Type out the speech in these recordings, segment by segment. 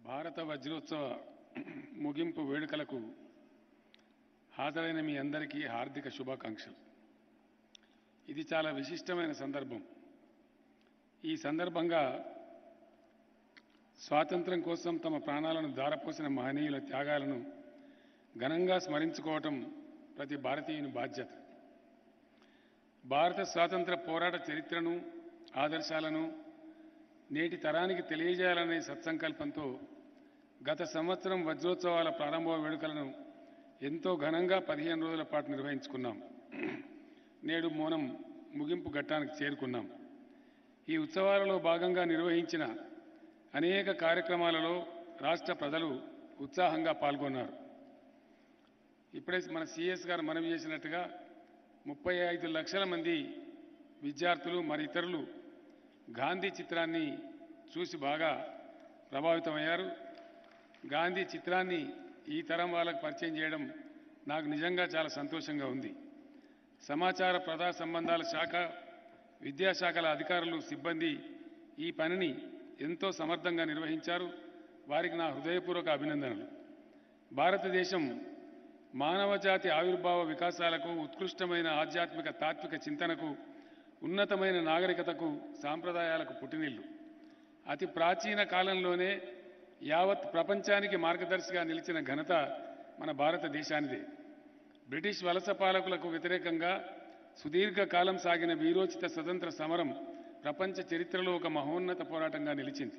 భారత వజ్రోత్సవ ముగింపు వేడుకలకు హాజరైన మీ అందరికీ హార్దిక శుభాకాంక్షలు ఇది చాలా విశిష్టమైన సందర్భం ఈ సందర్భంగా స్వాతంత్ర్యం కోసం తమ ప్రాణాలను దారపోసిన మహనీయుల త్యాగాలను ఘనంగా స్మరించుకోవటం ప్రతి భారతీయుని బాధ్యత భారత స్వాతంత్ర పోరాట చరిత్రను ఆదర్శాలను నేటి తరానికి తెలియజేయాలనే సత్సంకల్పంతో గత సంవత్సరం వజ్రోత్సవాల ప్రారంభ వేడుకలను ఎంతో ఘనంగా పదిహేను రోజుల పాటు నిర్వహించుకున్నాం నేడు మౌనం ముగింపు ఘట్టానికి చేరుకున్నాం ఈ ఉత్సవాలలో భాగంగా నిర్వహించిన అనేక కార్యక్రమాలలో రాష్ట్ర ప్రజలు ఉత్సాహంగా పాల్గొన్నారు ఇప్పుడే మన సిఎస్ గారు మనవి చేసినట్టుగా ముప్పై ఐదు లక్షల మంది విద్యార్థులు మరి ఇతరులు గాంధీ చిత్రాన్ని చూసి బాగా ప్రభావితమయ్యారు గాంధీ చిత్రాన్ని ఈ తరం వాళ్ళకు పరిచయం చేయడం నాకు నిజంగా చాలా సంతోషంగా ఉంది సమాచార ప్రజా సంబంధాల శాఖ విద్యాశాఖల అధికారులు సిబ్బంది ఈ పనిని ఎంతో సమర్థంగా నిర్వహించారు వారికి నా హృదయపూర్వక అభినందనలు భారతదేశం మానవ జాతి ఆవిర్భావ వికాసాలకు ఉత్కృష్టమైన ఆధ్యాత్మిక తాత్విక చింతనకు ఉన్నతమైన నాగరికతకు సాంప్రదాయాలకు పుట్టినిల్లు అతి ప్రాచీన కాలంలోనే యావత్ ప్రపంచానికి మార్గదర్శిగా నిలిచిన ఘనత మన భారతదేశానిదే బ్రిటిష్ వలస పాలకులకు వ్యతిరేకంగా సుదీర్ఘ కాలం సాగిన వీరోచిత స్వతంత్ర సమరం ప్రపంచ చరిత్రలో ఒక మహోన్నత పోరాటంగా నిలిచింది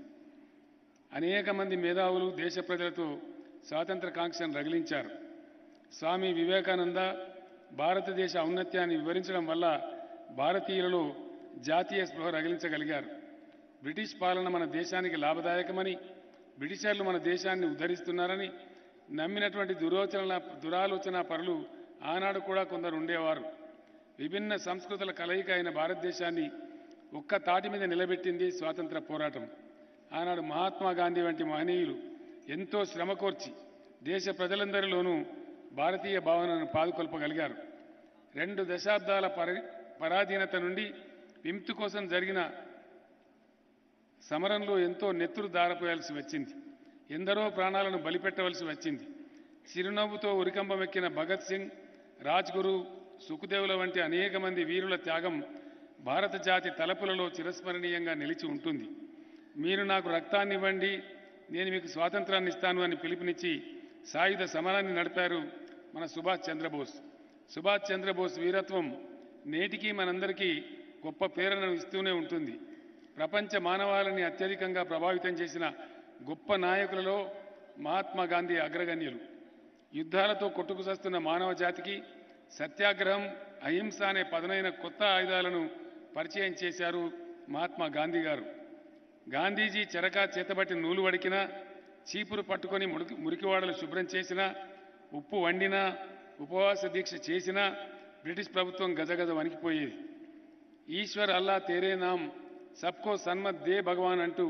అనేక మంది మేధావులు దేశ ప్రజలతో స్వాతంత్ర కాంక్షను రగిలించారు స్వామి వివేకానంద భారతదేశ ఔన్నత్యాన్ని వివరించడం వల్ల భారతీయులలో జాతీయ స్పృహ రగిలించగలిగారు బ్రిటిష్ పాలన మన దేశానికి లాభదాయకమని బ్రిటిషర్లు మన దేశాన్ని ఉద్ధరిస్తున్నారని నమ్మినటువంటి దురోచన దురాలోచన పరులు ఆనాడు కూడా కొందరు ఉండేవారు విభిన్న సంస్కృతుల కలయిక అయిన భారతదేశాన్ని ఒక్క తాటి మీద నిలబెట్టింది స్వాతంత్ర పోరాటం ఆనాడు మహాత్మా గాంధీ వంటి మహనీయులు ఎంతో శ్రమ కోర్చి దేశ ప్రజలందరిలోనూ భారతీయ భావనను పాదుకొల్పగలిగారు రెండు దశాబ్దాల పరి పరాధీనత నుండి విముక్తి కోసం జరిగిన సమరంలో ఎంతో నెత్తురు దారపోయాల్సి వచ్చింది ఎందరో ప్రాణాలను బలిపెట్టవలసి వచ్చింది చిరునవ్వుతో ఉరికంబమెక్కిన భగత్ సింగ్ రాజ్గురు సుఖదేవుల వంటి అనేక మంది వీరుల త్యాగం భారత జాతి తలపులలో చిరస్మరణీయంగా నిలిచి ఉంటుంది మీరు నాకు రక్తాన్ని ఇవ్వండి నేను మీకు స్వాతంత్రాన్ని ఇస్తాను అని పిలుపునిచ్చి సాయుధ సమరాన్ని నడిపారు మన సుభాష్ చంద్రబోస్ సుభాష్ చంద్రబోస్ వీరత్వం నేటికి మనందరికీ గొప్ప ప్రేరణను ఇస్తూనే ఉంటుంది ప్రపంచ మానవాళిని అత్యధికంగా ప్రభావితం చేసిన గొప్ప నాయకులలో మహాత్మా గాంధీ అగ్రగణ్యులు యుద్ధాలతో కొట్టుకుసస్తున్న మానవ జాతికి సత్యాగ్రహం అహింస అనే పదనైన కొత్త ఆయుధాలను పరిచయం చేశారు మహాత్మా గాంధీ గారు గాంధీజీ చెరక చేతబట్టి నూలు వడికినా చీపురు పట్టుకొని మురికి మురికివాడలు శుభ్రం చేసినా ఉప్పు వండినా ఉపవాస దీక్ష చేసినా బ్రిటిష్ ప్రభుత్వం గజగజ వణికిపోయేది ఈశ్వర్ అల్లా తేరే నామ్ సబ్కో సన్మత్ దే భగవాన్ అంటూ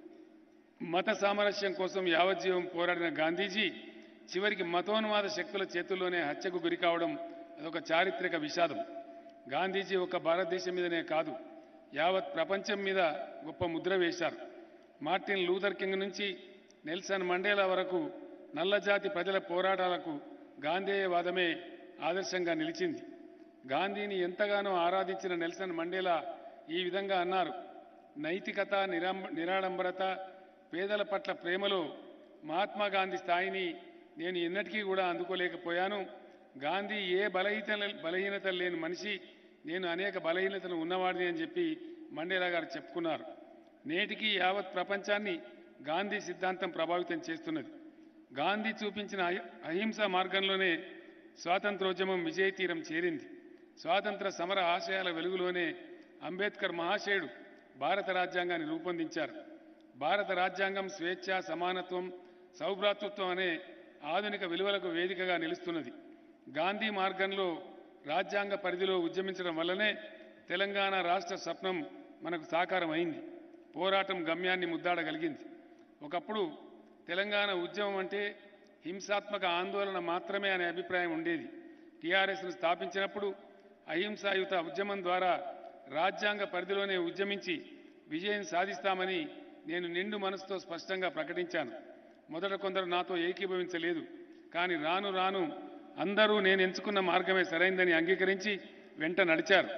మత సామరస్యం కోసం యావజ్జీవం పోరాడిన గాంధీజీ చివరికి మతోన్మాద శక్తుల చేతుల్లోనే హత్యకు గురి కావడం అదొక చారిత్రక విషాదం గాంధీజీ ఒక భారతదేశం మీదనే కాదు యావత్ ప్రపంచం మీద గొప్ప ముద్ర వేశారు మార్టిన్ లూథర్ కింగ్ నుంచి నెల్సన్ మండేలా వరకు నల్లజాతి ప్రజల పోరాటాలకు గాంధేయవాదమే ఆదర్శంగా నిలిచింది గాంధీని ఎంతగానో ఆరాధించిన నెల్సన్ మండేలా ఈ విధంగా అన్నారు నైతికత నిరాంబ నిరాడంబరత పేదల పట్ల ప్రేమలో మహాత్మా గాంధీ స్థాయిని నేను ఎన్నటికీ కూడా అందుకోలేకపోయాను గాంధీ ఏ బలహీత బలహీనత లేని మనిషి నేను అనేక బలహీనతలు ఉన్నవాడిని అని చెప్పి మండేలా గారు చెప్పుకున్నారు నేటికి యావత్ ప్రపంచాన్ని గాంధీ సిద్ధాంతం ప్రభావితం చేస్తున్నది గాంధీ చూపించిన అహి- అహింస మార్గంలోనే స్వాతంత్రోద్యమం విజయ తీరం చేరింది స్వాతంత్ర సమర ఆశయాల వెలుగులోనే అంబేద్కర్ మహాశయుడు భారత రాజ్యాంగాన్ని రూపొందించారు భారత రాజ్యాంగం స్వేచ్ఛ సమానత్వం సౌభ్రాతృత్వం అనే ఆధునిక విలువలకు వేదికగా నిలుస్తున్నది గాంధీ మార్గంలో రాజ్యాంగ పరిధిలో ఉద్యమించడం వల్లనే తెలంగాణ రాష్ట్ర స్వప్నం మనకు సాకారం అయింది పోరాటం గమ్యాన్ని ముద్దాడగలిగింది ఒకప్పుడు తెలంగాణ ఉద్యమం అంటే హింసాత్మక ఆందోళన మాత్రమే అనే అభిప్రాయం ఉండేది టీఆర్ఎస్ను స్థాపించినప్పుడు అహింసాయుత ఉద్యమం ద్వారా రాజ్యాంగ పరిధిలోనే ఉద్యమించి విజయం సాధిస్తామని నేను నిండు మనసుతో స్పష్టంగా ప్రకటించాను మొదట కొందరు నాతో ఏకీభవించలేదు కానీ రాను రాను అందరూ నేను ఎంచుకున్న మార్గమే సరైందని అంగీకరించి వెంట నడిచారు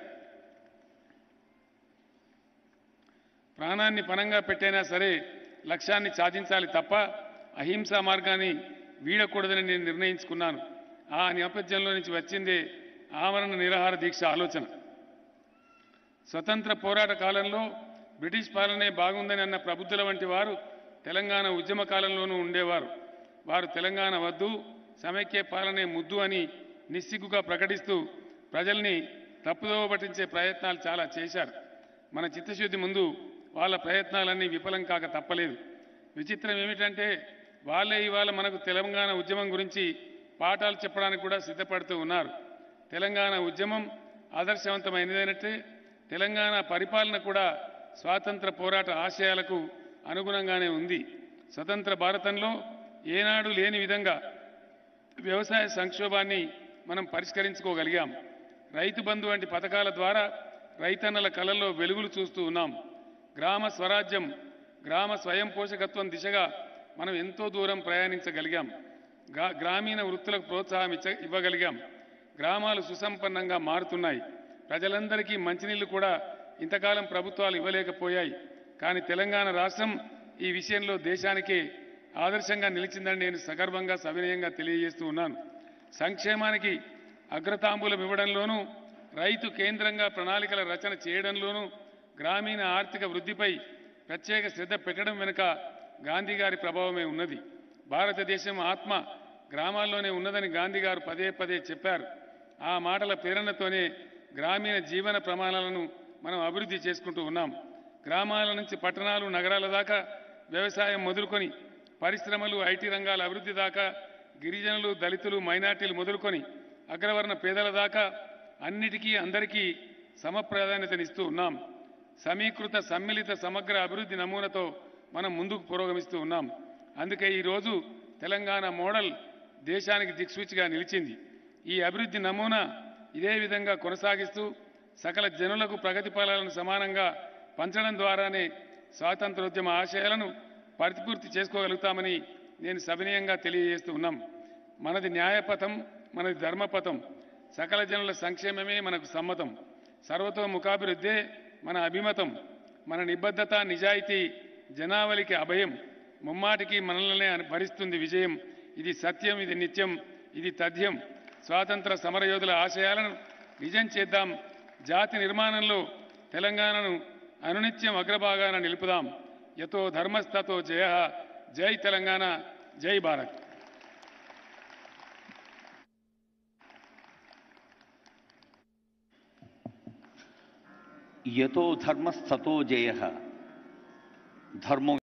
ప్రాణాన్ని పణంగా పెట్టైనా సరే లక్ష్యాన్ని సాధించాలి తప్ప అహింసా మార్గాన్ని వీడకూడదని నేను నిర్ణయించుకున్నాను ఆ నేపథ్యంలో నుంచి వచ్చిందే ఆమరణ నిరాహార దీక్ష ఆలోచన స్వతంత్ర పోరాట కాలంలో బ్రిటిష్ పాలనే బాగుందని అన్న ప్రబుద్ధుల వంటి వారు తెలంగాణ ఉద్యమ కాలంలోనూ ఉండేవారు వారు తెలంగాణ వద్దు సమైక్య పాలనే ముద్దు అని నిస్సిగ్గుగా ప్రకటిస్తూ ప్రజల్ని తప్పుదోవ పట్టించే ప్రయత్నాలు చాలా చేశారు మన చిత్తశుద్ధి ముందు వాళ్ళ ప్రయత్నాలన్నీ విఫలం కాక తప్పలేదు విచిత్రం ఏమిటంటే వాళ్ళే ఇవాళ మనకు తెలంగాణ ఉద్యమం గురించి పాఠాలు చెప్పడానికి కూడా సిద్ధపడుతూ ఉన్నారు తెలంగాణ ఉద్యమం ఆదర్శవంతమైనదైనట్టే తెలంగాణ పరిపాలన కూడా స్వాతంత్ర పోరాట ఆశయాలకు అనుగుణంగానే ఉంది స్వతంత్ర భారతంలో ఏనాడు లేని విధంగా వ్యవసాయ సంక్షోభాన్ని మనం పరిష్కరించుకోగలిగాం రైతు బంధు వంటి పథకాల ద్వారా రైతన్నల కళల్లో వెలుగులు చూస్తూ ఉన్నాం గ్రామ స్వరాజ్యం గ్రామ స్వయం పోషకత్వం దిశగా మనం ఎంతో దూరం ప్రయాణించగలిగాం గ్రా- గ్రామీణ వృత్తులకు ప్రోత్సాహం ఇచ్చ ఇవ్వగలిగాం గ్రామాలు సుసంపన్నంగా మారుతున్నాయి ప్రజలందరికీ మంచినీళ్లు కూడా ఇంతకాలం ప్రభుత్వాలు ఇవ్వలేకపోయాయి కానీ తెలంగాణ రాష్ట్రం ఈ విషయంలో దేశానికే ఆదర్శంగా నిలిచిందని నేను సగర్వంగా సవినయంగా తెలియజేస్తూ ఉన్నాను సంక్షేమానికి అగ్రతాంబూలం ఇవ్వడంలోనూ రైతు కేంద్రంగా ప్రణాళికల రచన చేయడంలోనూ గ్రామీణ ఆర్థిక వృద్ధిపై ప్రత్యేక శ్రద్ధ పెట్టడం వెనుక గాంధీ గారి ప్రభావమే ఉన్నది భారతదేశం ఆత్మ గ్రామాల్లోనే ఉన్నదని గాంధీ గారు పదే పదే చెప్పారు ఆ మాటల ప్రేరణతోనే గ్రామీణ జీవన ప్రమాణాలను మనం అభివృద్ధి చేసుకుంటూ ఉన్నాం గ్రామాల నుంచి పట్టణాలు నగరాల దాకా వ్యవసాయం మొదలుకొని పరిశ్రమలు ఐటీ రంగాల అభివృద్ధి దాకా గిరిజనులు దళితులు మైనార్టీలు మొదలుకొని అగ్రవర్ణ పేదల దాకా అన్నిటికీ అందరికీ సమ ప్రాధాన్యతనిస్తూ ఉన్నాం సమీకృత సమ్మిళిత సమగ్ర అభివృద్ధి నమూనాతో మనం ముందుకు పురోగమిస్తూ ఉన్నాం అందుకే ఈరోజు తెలంగాణ మోడల్ దేశానికి దిక్సూచిగా నిలిచింది ఈ అభివృద్ధి నమూనా ఇదే విధంగా కొనసాగిస్తూ సకల జనులకు ప్రగతి ఫలాలను సమానంగా పంచడం ద్వారానే స్వాతంత్రోద్యమ ఆశయాలను పరిపూర్తి చేసుకోగలుగుతామని నేను సవినయంగా తెలియజేస్తూ ఉన్నాం మనది న్యాయపథం మనది ధర్మపథం సకల జనుల సంక్షేమమే మనకు సమ్మతం సర్వతోముఖాభివృద్ధే మన అభిమతం మన నిబద్ధత నిజాయితీ జనావళికి అభయం ముమ్మాటికి మనల్నే అను- భరిస్తుంది విజయం ఇది సత్యం ఇది నిత్యం ఇది తథ్యం స్వాతంత్ర సమరయోధుల ఆశయాలను నిజం చేద్దాం జాతి నిర్మాణంలో తెలంగాణను అనునిత్యం అగ్రభాగాన నిలుపుదాం యతో ధర్మస్తతో జయ జై తెలంగాణ జై భారత్ యతో ధర్మస్థతో జయ ధర్మం